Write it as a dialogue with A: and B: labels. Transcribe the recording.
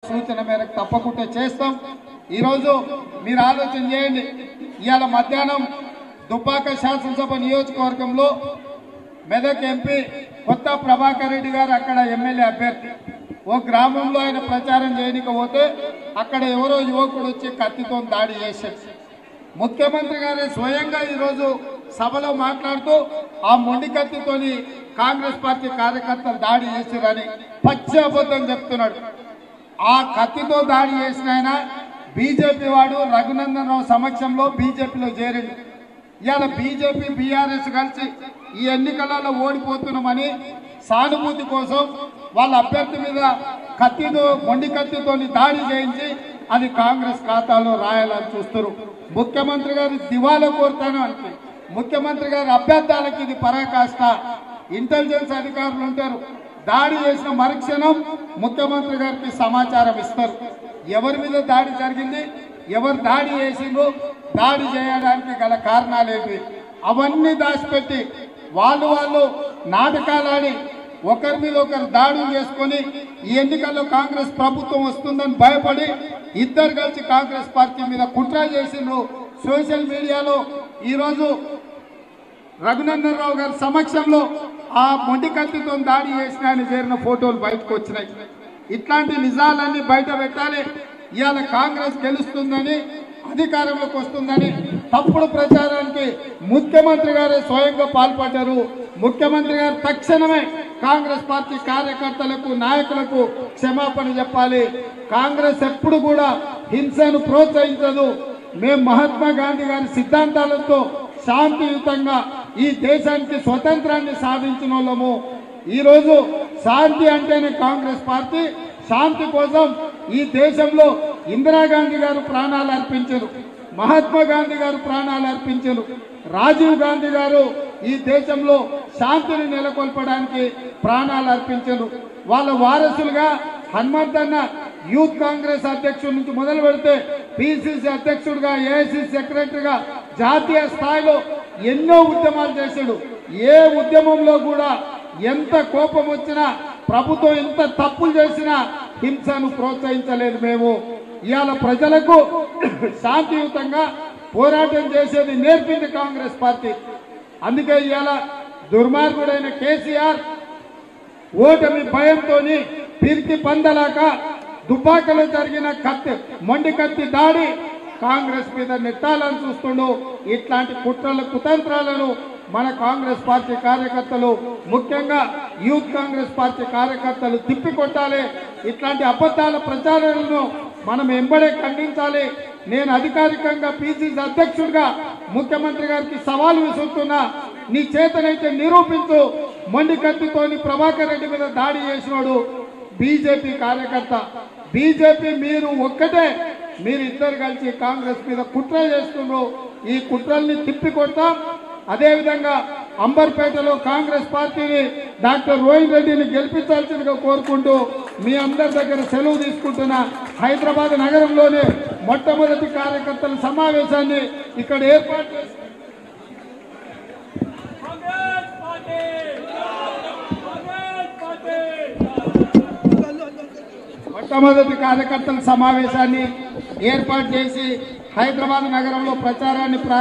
A: సూచన మేరకు తప్పకుండా చేస్తాం ఈరోజు మీరు ఆలోచన చేయండి ఇవాళ మధ్యాహ్నం దుబ్బాక శాసనసభ నియోజకవర్గంలో మెదక్ ఎంపీ కొత్త ప్రభాకర్ రెడ్డి గారు అక్కడ ఎమ్మెల్యే అభ్యర్థి ఓ గ్రామంలో ఆయన ప్రచారం చేయనికపోతే అక్కడ ఎవరో యువకుడు వచ్చి కత్తితో దాడి చేశాడు ముఖ్యమంత్రి గారే స్వయంగా ఈరోజు సభలో మాట్లాడుతూ ఆ మొండి కత్తితోని కాంగ్రెస్ పార్టీ కార్యకర్తలు దాడి చేశారని పచ్చి అబద్ధం చెప్తున్నాడు ఆ కత్తితో దాడి చేసిన ఆయన బీజేపీ వాడు రఘునందన్ రావు సమక్షంలో బీజేపీలో చేరిండు ఇవాళ బీజేపీ బీఆర్ఎస్ కలిసి ఈ ఎన్నికలలో ఓడిపోతున్నామని సానుభూతి కోసం వాళ్ళ అభ్యర్థి మీద కత్తితో మొండి కత్తితో దాడి చేయించి అది కాంగ్రెస్ ఖాతాలో రాయాలని చూస్తారు ముఖ్యమంత్రి గారు దివాలా కోరుతాను అంటే ముఖ్యమంత్రి గారి అభ్యర్థాలకు ఇది పరాకాష్ట ఇంటెలిజెన్స్ అధికారులు ఉంటారు దాడి చేసిన మరుక్షణం ముఖ్యమంత్రి గారికి సమాచారం ఇస్తారు ఎవరి మీద దాడి జరిగింది ఎవరు దాడి చేసిండ్రు దాడి చేయడానికి గల కారణాలేవి అవన్నీ దాచిపెట్టి వాళ్ళు వాళ్ళు నాటకాలాడి ఒకరి మీద ఒకరు దాడులు చేసుకొని ఈ ఎన్నికల్లో కాంగ్రెస్ ప్రభుత్వం వస్తుందని భయపడి ఇద్దరు కలిసి కాంగ్రెస్ పార్టీ మీద కుట్ర చేసిండ్రు సోషల్ మీడియాలో ఈరోజు రఘునందన్ రావు గారి సమక్షంలో ఆ మొండి కత్తితో దాడి చేసిన ఆయన చేరిన ఫోటోలు బయటకు వచ్చినాయి ఇట్లాంటి నిజాలన్నీ బయట పెట్టాలి ఇవాళ కాంగ్రెస్ గెలుస్తుందని అధికారంలోకి వస్తుందని తప్పుడు ప్రచారానికి ముఖ్యమంత్రి గారే స్వయంగా పాల్పడ్డారు ముఖ్యమంత్రి గారు తక్షణమే కాంగ్రెస్ పార్టీ కార్యకర్తలకు నాయకులకు క్షమాపణ చెప్పాలి కాంగ్రెస్ ఎప్పుడు కూడా హింసను ప్రోత్సహించదు మేము మహాత్మా గాంధీ గారి సిద్ధాంతాలతో శాంతియుతంగా ఈ దేశానికి స్వతంత్రాన్ని సాధించిన వాళ్ళము ఈరోజు శాంతి అంటేనే కాంగ్రెస్ పార్టీ శాంతి కోసం ఈ దేశంలో ఇందిరాగాంధీ గారు ప్రాణాలు అర్పించారు మహాత్మా గాంధీ గారు ప్రాణాలు అర్పించారు రాజీవ్ గాంధీ గారు ఈ దేశంలో శాంతిని నెలకొల్పడానికి ప్రాణాలు అర్పించారు వాళ్ళ వారసులుగా హనుమంతన్న యూత్ కాంగ్రెస్ అధ్యక్షుడి నుంచి మొదలు పెడితే పిసిసి అధ్యక్షుడిగా ఏఐసిసి సెక్రటరీగా జాతీయ స్థాయిలో ఎన్నో ఉద్యమాలు చేశాడు ఏ ఉద్యమంలో కూడా ఎంత కోపం వచ్చినా ప్రభుత్వం ఎంత తప్పులు చేసినా హింసను ప్రోత్సహించలేదు మేము ఇవాళ ప్రజలకు శాంతియుతంగా పోరాటం చేసేది నేర్పింది కాంగ్రెస్ పార్టీ అందుకే ఇవాళ దుర్మార్గుడైన కేసీఆర్ ఓటమి భయంతో పిరికి పందలాక దుబ్బాకలో జరిగిన కత్తి మొండి కత్తి దాడి కాంగ్రెస్ మీద నెట్టాలని చూస్తుండు ఇట్లాంటి కుట్రల కుతంత్రాలను మన కాంగ్రెస్ పార్టీ కార్యకర్తలు ముఖ్యంగా యూత్ కాంగ్రెస్ పార్టీ కార్యకర్తలు తిప్పికొట్టాలి ఇట్లాంటి అబద్ధాల ప్రచారాలను మనం ఎంబడే ఖండించాలి నేను అధికారికంగా పిసిసి అధ్యక్షుడిగా ముఖ్యమంత్రి గారికి సవాల్ విసురుతున్నా నీ చేతనైతే నిరూపించు మొండి కత్తితోని ప్రభాకర్ రెడ్డి మీద దాడి చేసినాడు బీజేపీ కార్యకర్త బీజేపీ మీరు ఒక్కటే మీరు ఇద్దరు కలిసి కాంగ్రెస్ మీద కుట్ర చేస్తున్నారు ఈ కుట్రల్ని తిప్పికొడతాం అదేవిధంగా అంబర్పేటలో కాంగ్రెస్ పార్టీని డాక్టర్ రోహిత్ రెడ్డిని గెలిపించాల్సిందిగా కోరుకుంటూ మీ అందరి దగ్గర సెలవు తీసుకుంటున్న హైదరాబాద్ నగరంలోనే మొట్టమొదటి కార్యకర్తల సమావేశాన్ని ఇక్కడ ఏర్పాటు చేసి
B: కాంగ్రెస్ పార్టీ కాంగ్రెస్ పార్టీ
A: మొట్టమొదటి కార్యకర్తల సమావేశాన్ని ఏర్పాటు చేసి హైదరాబాద్ నగరంలో ప్రచారాన్ని ప్రా